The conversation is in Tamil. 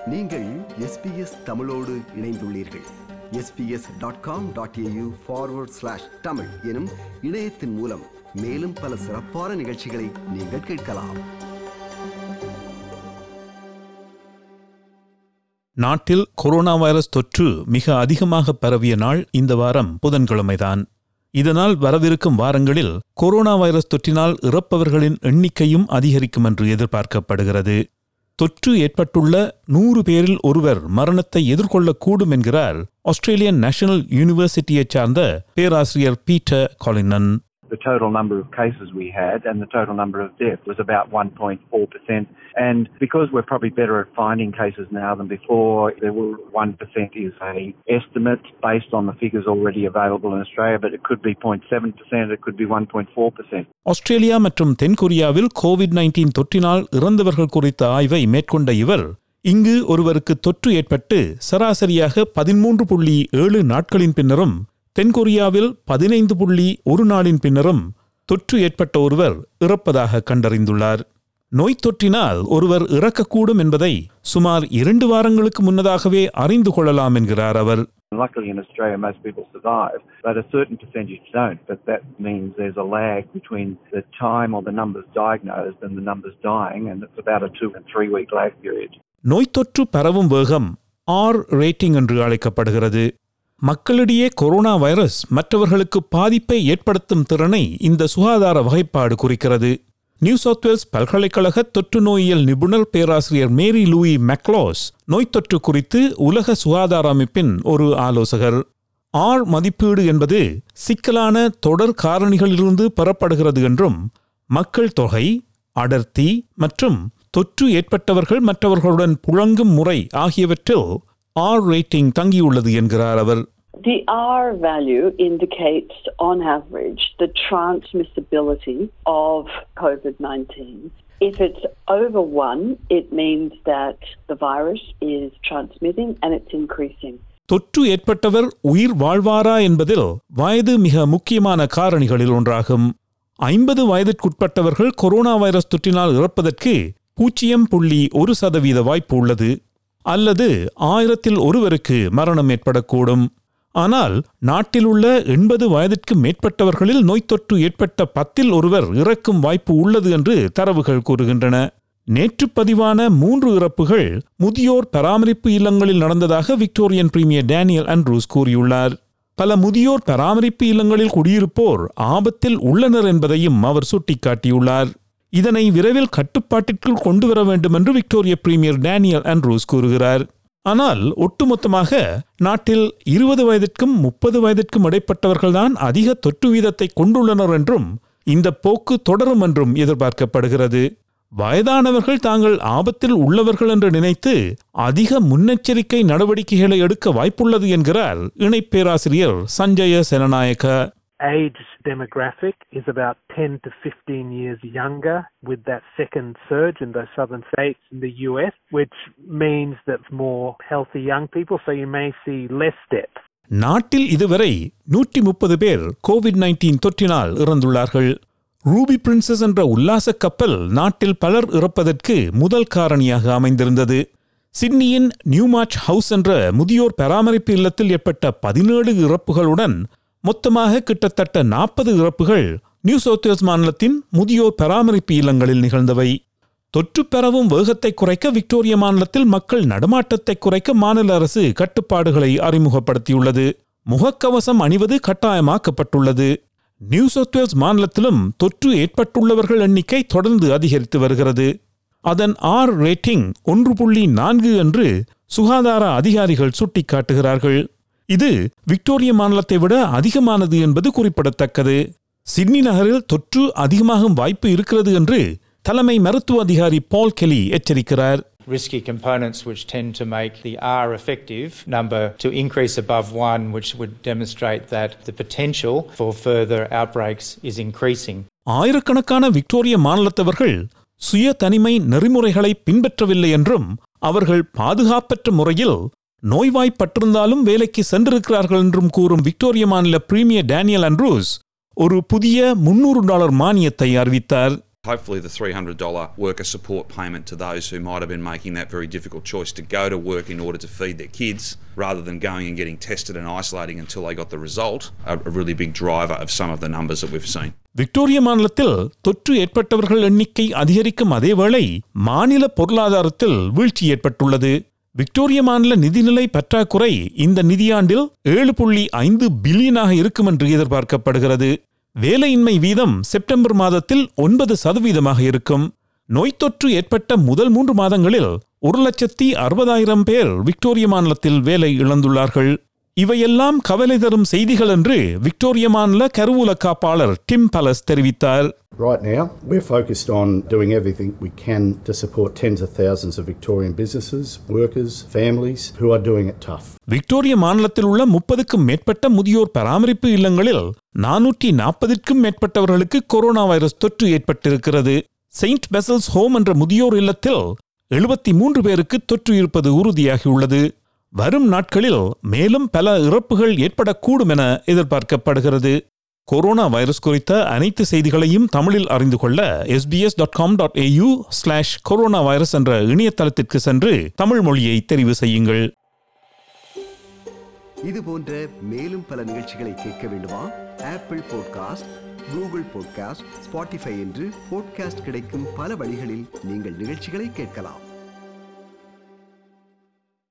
நீங்கள் எஸ்பிஎஸ் தமிழோடு இணைந்துள்ளீர்கள் SBS dot com dot AU forward slash Tamil எனும் இணையத்தின் மூலம் மேலும் பல சிறப்பான நிகழ்ச்சிகளை நீங்கள் கேட்கலாம் நாட்டில் கொரோனா வைரஸ் தொற்று மிக அதிகமாக பரவிய நாள் இந்த வாரம் புதன்கிழமைதான் இதனால் வரவிருக்கும் வாரங்களில் கொரோனா வைரஸ் தொற்றினால் இறப்பவர்களின் எண்ணிக்கையும் அதிகரிக்கும் என்று எதிர்பார்க்கப்படுகிறது தொற்று ஏற்பட்டுள்ள நூறு பேரில் ஒருவர் மரணத்தை எதிர்கொள்ளக்கூடும் என்கிறார் ஆஸ்திரேலியன் நேஷனல் யூனிவர்சிட்டியைச் சார்ந்த பேராசிரியர் Peter Collignon the total number of cases we had and the total number of deaths was about 1.4%. And because we're probably better at finding cases now than before, there will 1% is a estimate based on the figures already available in Australia, but it could be 0.7%, it could be 1.4%. Australia மற்றும் தென்கொரியாவில் கோவிட் நைன்டீன் தொற்றினால் இறந்தவர்கள் குறித்த ஆய்வை மேற்கொண்ட இவர் இங்கு ஒருவருக்கு தொற்று ஏற்பட்டு சராசரியாக பதிமூன்று புள்ளி ஏழு நாட்களின் பின்னரும் தென்கொரியாவில் பதினைந்து புள்ளி ஒரு நாளின் பின்னரும் தொற்று ஏற்பட்ட ஒருவர் இறப்பதாக கண்டறிந்துள்ளார் நோய் தொற்றினால் ஒருவர் இறக்கக்கூடும் என்பதை சுமார் இரண்டு வாரங்களுக்கு முன்னதாகவே அறிந்து கொள்ளலாம் என்கிறார் அவர் Luckily in Australia, most people survive, but a certain percentage don't. But that means there's a lag between the time or the numbers diagnosed and the numbers dying, and it's about a two and three week lag period. நோய் தொற்று பரவும் வேகம் ஆர் ரேட்டிங் என்று அழைக்கப்படுகிறது மக்களிடையே கொரோனா வைரஸ் மற்றவர்களுக்கு பாதிப்பை ஏற்படுத்தும் திறனை இந்த சுகாதார வகைப்பாடு குறிக்கிறது நியூ சவுத் வேல்ஸ் பல்கலைக்கழக தொற்று நோயியல் நிபுணர் பேராசிரியர் மேரி லூயி மெக்லாஸ் நோய் தொற்று குறித்து உலக சுகாதார அமைப்பின் ஒரு ஆலோசகர் ஆர் மதிப்பீடு என்பது சிக்கலான தொடர் காரணிகளிலிருந்து பெறப்படுகிறது என்றும் மக்கள் தொகை அடர்த்தி மற்றும் தொற்று ஏற்பட்டவர்கள் மற்றவர்களுடன் புழங்கும் முறை ஆகியவற்றில் ஆர் ரேட்டிங் தங்கியுள்ளது என்கிறார் அவர் The R value indicates, on average, the transmissibility of COVID 19. If it's over one, it means that the virus is transmitting and it's increasing. தொற்று ஏற்பட்டவர் உயிர் வாழ்வாரா என்பதில் வயது மிக முக்கியமான காரணிகளில் ஒன்றாகும் ஐம்பது வயதிற்குட்பட்டவர்கள் கொரோனா வைரஸ் தொற்றினால் இறப்பதற்கு பூஜ்ஜியம் புள்ளி ஒரு சதவீத வாய்ப்பு உள்ளது அல்லது ஆயிரத்தில் ஒருவருக்கு மரணம் ஏற்படக்கூடும் ஆனால் நாட்டில் உள்ள எண்பது வயதிற்கு மேற்பட்டவர்களில் நோய் தொற்று ஏற்பட்ட பத்தில் ஒருவர் இறக்கும் வாய்ப்பு உள்ளது என்று தரவுகள் கூறுகின்றன நேற்று பதிவான மூன்று இறப்புகள் முதியோர் பராமரிப்பு இல்லங்களில் நடந்ததாக விக்டோரியன் பிரீமியர் டேனியல் அண்ட்ரூஸ் கூறியுள்ளார் பல முதியோர் பராமரிப்பு இல்லங்களில் குடியிருப்போர் ஆபத்தில் உள்ளனர் என்பதையும் அவர் சுட்டிக்காட்டியுள்ளார் இதனை விரைவில் கட்டுப்பாட்டிற்குள் கொண்டு வர வேண்டும் என்று விக்டோரிய பிரீமியர் டேனியல் அண்ட்ரூஸ் கூறுகிறார் ஆனால் ஒட்டுமொத்தமாக நாட்டில் இருபது வயதிற்கும் முப்பது வயதிற்கும் இடைப்பட்டவர்கள்தான் அதிக தொற்று வீதத்தை கொண்டுள்ளனர் என்றும் இந்த போக்கு தொடரும் என்றும் எதிர்பார்க்கப்படுகிறது வயதானவர்கள் தாங்கள் ஆபத்தில் உள்ளவர்கள் என்று நினைத்து அதிக முன்னெச்சரிக்கை நடவடிக்கைகளை எடுக்க வாய்ப்புள்ளது என்கிறார் இணை பேராசிரியர் சஞ்சய செனநாயக்க age demographic is about 10 to 15 years younger with that second surge in those southern states in the US, which means that more healthy young people, so you may see less deaths. நாட்டில் இதுவரை நூற்றி முப்பது பேர் கோவிட் நைன்டீன் தொற்றினால் இறந்துள்ளார்கள் ரூபி பிரின்சஸ் என்ற உல்லாச கப்பல் நாட்டில் பலர் இறப்பதற்கு முதல் காரணியாக அமைந்திருந்தது சிட்னியின் நியூமார்ச் ஹவுஸ் என்ற முதியோர் பராமரிப்பு இல்லத்தில் ஏற்பட்ட பதினேழு இறப்புகளுடன் மொத்தமாக கிட்டத்தட்ட நாற்பது இறப்புகள் நியூ சவுத் வேல்ஸ் மாநிலத்தின் முதியோர் பராமரிப்பு இல்லங்களில் நிகழ்ந்தவை தொற்று பரவும் வேகத்தை குறைக்க விக்டோரிய மாநிலத்தில் மக்கள் நடமாட்டத்தை குறைக்க மாநில அரசு கட்டுப்பாடுகளை அறிமுகப்படுத்தியுள்ளது முகக்கவசம் அணிவது கட்டாயமாக்கப்பட்டுள்ளது நியூ சவுத் வேல்ஸ் மாநிலத்திலும் தொற்று ஏற்பட்டுள்ளவர்கள் எண்ணிக்கை தொடர்ந்து அதிகரித்து வருகிறது அதன் ஆர் ரேட்டிங் ஒன்று புள்ளி நான்கு என்று சுகாதார அதிகாரிகள் சுட்டிக்காட்டுகிறார்கள் இது விக்டோரிய மாநிலத்தை விட அதிகமானது என்பது குறிப்பிடத்தக்கது சிட்னி நகரில் தொற்று அதிகமாகும் வாய்ப்பு இருக்கிறது என்று தலைமை மருத்துவ அதிகாரி பால் கெலி எச்சரிக்கிறார் risky components which tend to make the R effective number to increase above one, which would demonstrate that the potential for further outbreaks is increasing. ஆயிரக்கணக்கான விக்டோரிய மாநிலத்தவர்கள் சுய தனிமை நெறிமுறைகளை பின்பற்றவில்லை என்றும் அவர்கள் பாதுகாப்பற்ற முறையில் நோய்வாய்ப்பட்டிருந்தாலும் வேலைக்கு சென்றிருக்கிறார்கள் என்றும் கூறும் விக்டோரிய மாநில பிரீமியர் டேனியல் அண்ட்ரூஸ் ஒரு புதிய முன்னூறு டாலர் மானியத்தை அறிவித்தார் Hopefully, the $300 worker support payment to those who might have been making that very difficult choice to go to work in order to feed their kids rather than going and getting tested and isolating until they got the result, a a really big driver of some of the numbers that we've seen. Victoria மாநிலத்தில் தொற்று ஏற்பட்டவர்கள் எண்ணிக்கை அதிகரிக்கும் அதேவேளை மாநில பொருளாதாரத்தில் வீழ்ச்சி ஏற்பட்டுள்ளது விக்டோரியா மாநில நிதிநிலை பற்றாக்குறை இந்த நிதியாண்டில் ஏழு புள்ளி ஐந்து பில்லியனாக இருக்கும் என்று எதிர்பார்க்கப்படுகிறது வேலையின்மை வீதம் செப்டம்பர் மாதத்தில் ஒன்பது சதவீதமாக இருக்கும் நோய்த் தொற்று ஏற்பட்ட முதல் மூன்று மாதங்களில் ஒரு லட்சத்தி அறுபதாயிரம் பேர் விக்டோரியா மாநிலத்தில் வேலை இழந்துள்ளார்கள் இவையெல்லாம் கவலை தரும் செய்திகள் என்று விக்டோரியா மாநில கருவூல காப்பாளர் டிம் பலஸ் தெரிவித்தார் Right now, we're focused on doing everything we can to support tens of thousands of Victorian businesses, workers, families who are doing it tough. Victoria மாநிலத்தில் உள்ள முப்பதுக்கும் மேற்பட்ட முதியோர் பராமரிப்பு இல்லங்களில் நானூற்றி நாற்பதுக்கும் மேற்பட்டவர்களுக்கு கொரோனா வைரஸ் தொற்று ஏற்பட்டிருக்கிறது செயின்ட் பெசல்ஸ் ஹோம் என்ற முதியோர் இல்லத்தில் எழுபத்தி மூன்று பேருக்கு தொற்று இருப்பது உறுதியாகியுள்ளது வரும் நாட்களில் மேலும் பல இறப்புகள் ஏற்படக்கூடும் என எதிர்பார்க்கப்படுகிறது கொரோனா வைரஸ் குறித்த அனைத்து செய்திகளையும் தமிழில் அறிந்து கொள்ள SBS dot com dot AU slash corona virus என்ற இணையதளத்திற்கு சென்று தமிழ் மொழியை தெரிவு செய்யுங்கள் இது போன்ற மேலும் பல நிகழ்ச்சிகளை கேட்க வேண்டுமா Apple podcast Google podcast Spotify என்று பாட்காஸ்ட் கிடைக்கும் பல வழிகளில் நீங்கள் நிகழ்ச்சிகளை கேட்கலாம்